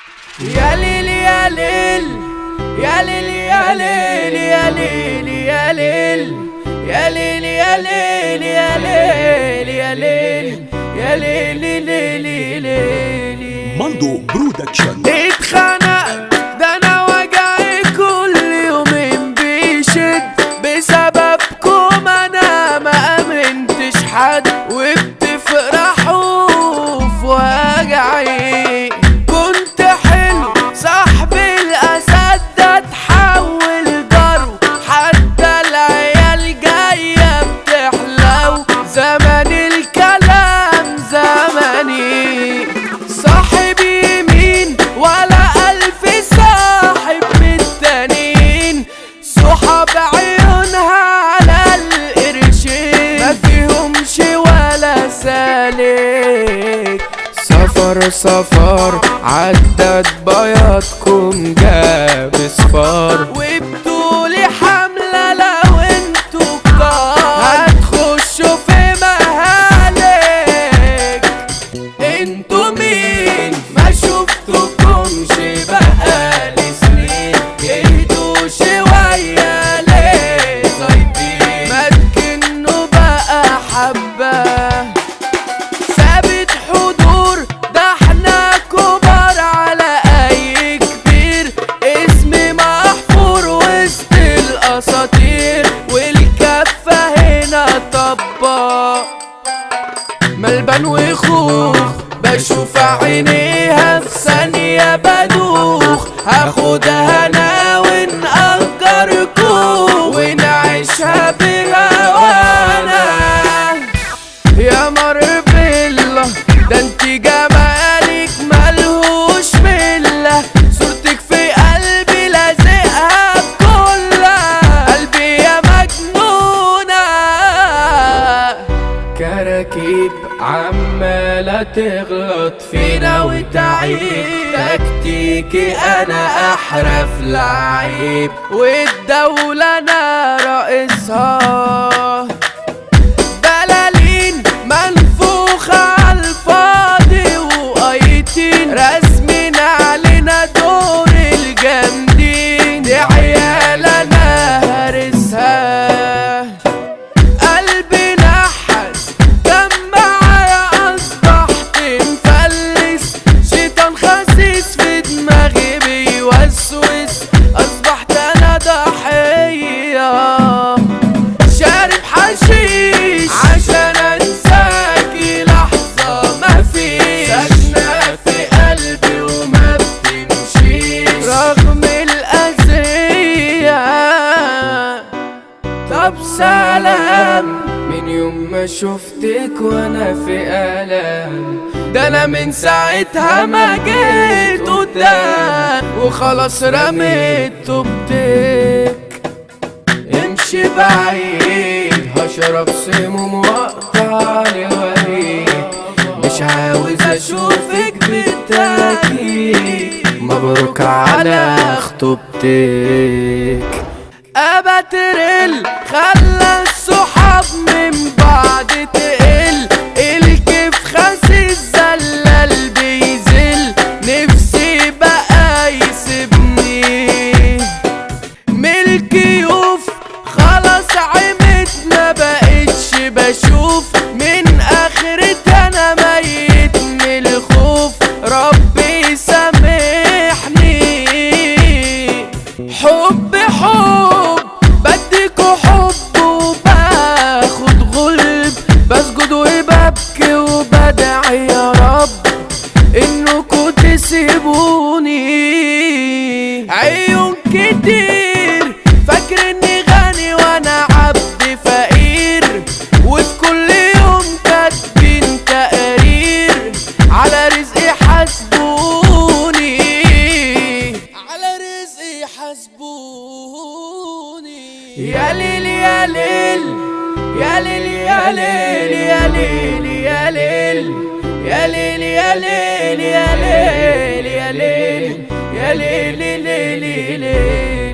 يا ليل يا ليل يا ليل يا ليل يا ليل يا ليل يا ليل يا ليل يا ليل يا ليل يا ليل ليل ليل ماندو برودكشن اتخنقت ده انا وجعي كل يومين بيشد بسببكم انا ما امنتش حد وبتفرحوا في وجعي كنت حلو صاحب الاسد ده اتحول ضرب حتى العيال جايه بتحلو زمن الكلام زمني صاحب يمين ولا ألف صاحب بالتانيين صحاب عيونها على القرشين ما فيهمش ولا سالك سفر سفر عدت بياضكم جاب صفار وبتقولي حملة لو انتوا كتار هتخشوا في مهالك انتوا مين ما شفتكمش بقالي سنين اهدوا شوية ليه زايدين ما تكنوا بقى حبة ثابت حضور ده احنا كبار على اي كبير اسمي محفور وسط الاساطير والكفة هنا طباق ملبن وخوخ بشوف عينيها في ثانية بدوخ هاخدها انا ونأجر كوخ ونعيشها بهوانا يا مر بالله ده انت جمالك ملهوش ملة صورتك في قلبي لازقها بكلها قلبي يا مجنونة كراكيب عمالة تغلط فينا وتعيب تكتيكي انا احرف لعيب والدولة انا رئيسها بلالين منفوخة عالفاضي وقايتين رسمين علينا دور الجامدين دي عيال انا هارسها قلبي نحس دمعي اصبحت مفلس شيطان خسيس في دماغي بيوسوس اصبحت انا ضحيه شارب حشيش عشان انساكي لحظة ما فيش ساكنة في قلبي وما بتمشيش رغم الأذية طب سلام من يوم ما شفتك وانا في ألم ده انا من ساعتها ما جيت قدام وخلاص رميت توبتك امشي بعيد هشرب سموم واقطع الوريد مش عاوز اشوفك بالتاكيد مبروك على خطوبتك ابترل خلى الصحاب من بعد تقل الكيف خسيس زلل بيزل نفسي بقى يسيبني ملكيوف خلاص عمت ما بقتش بشوف من اخرت انا ميت من الخوف ربي سامحني حب حب بديكوا حب وباخد غلب بسجد وببكي وبدعي يا رب انكوا تسيبوني عيون كتير فاكر اني غني وانا عبد فقير وفي كل يوم كاتبين تقرير على رزقي حاسبوني على رزقي حاسبوني يا ليل يا ليل يا ليل يا ليل يا ليل يا ليل يا ليل يا ليل يا ليل يا ليل يا ليل ليل ليل